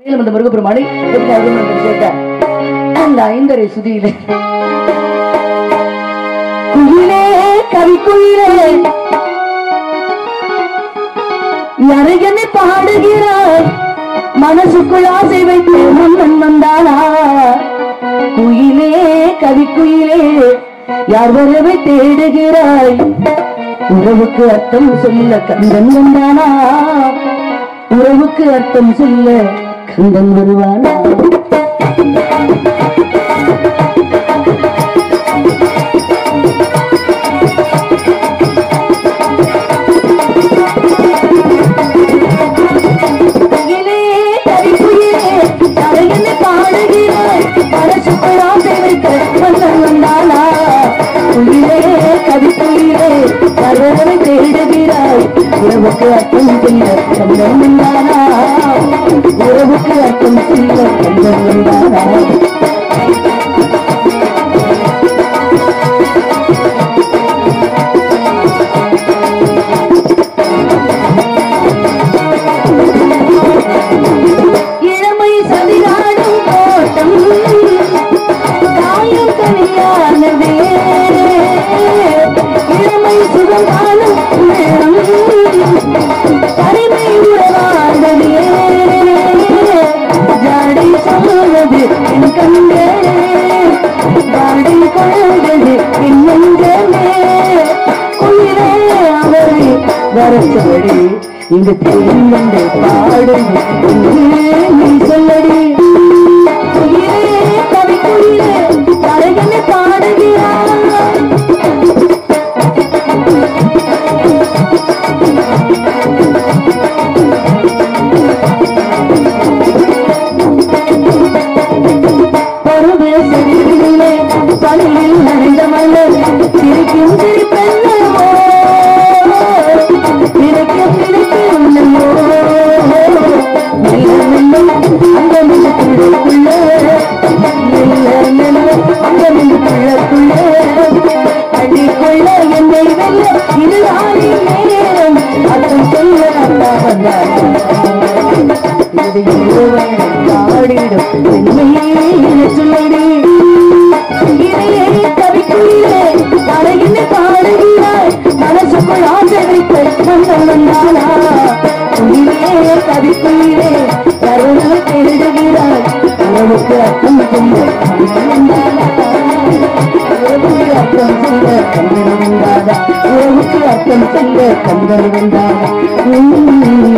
மேலும் அந்த முருகப்பெருமானை எதுக்காக அந்த விஷயத்த அந்த ஐந்தரை சுதியிலே குயிலே கவிக்குயிலே யாரையனை பாடுகிறாய் மனசுக்குள் ஆசை வைத்து முன்னன் வந்தானா குயிலே கவிக்குயிலே யார் வரவை தேடுகிறாய் உறவுக்கு அர்த்தம் சொல்ல கந்தன் வந்தானா உறவுக்கு அர்த்தம் சொல்ல கந்தன் வருவானா குயிலே கவிக்குயிலே யாரையனை பாடுகிறாய் மனசுக்குள் ஆசை வைத்து முன்னன் வந்தானா குயிலே கவிக்குயிலே யார் வரவை தேடுகிறாய் உறவுக்கு அர்த்தம் சொல்ல கந்தன் வந்தானா உறவுக்கு அர்த்தம் சொல்ல கந்தன் வந்தானா இளமை சதிராடும் கோட்டம் காயம் தனியானதே இளமை சுகம் காணும் உள்ளம் தனிமை உறவானதே ஜாடை சொல்வது என் கண்களே ஜாடை கொள்வது என் நெஞ்சமே குயிலே அவரை வரச்சபடி இங்கு தெரிந்து பாடும் நீ சொல்லடி குயிலே கவி குயிலே கரையனை பாடுகிறார் பருவ செடிகளிலே பணியில் நனைந்த மலர் சிரிக்கும் சிரிப்பெல்லவோ பிறக்கும் பிடிக்குள்ளவோ மெல்ல மெல்ல அந்த மில்லுக்குள்ள மெல்ல மெல்ல அந்த மில்லுக்குள்ளக்குள்ள அடிக்குள்ள என்னை வெல்ல இது ஆடி நேரம் அர்த்தம் சொல்ல அல்லா வந்தார் இது இருவன் பாடிடும் பெண்மையே சொல்லடி இதையே கவிக்குயிலே அழகினை பாடுகிறாய் மனசுக்குள் ஆசை வைத்து வந்தம் வந்தானா குயிலே கவிக்குயிலே கருணை தேடுகிறாய் உறவுக்கு அர்த்தம் சொல்ல கண்ணன் வந்தானா உறவுக்கு அர்த்தம் சொல்ல கண்ணன் வந்தானா உறவுக்கு அர்த்தம் சொல்ல கண்ணன் வந்தானா உம்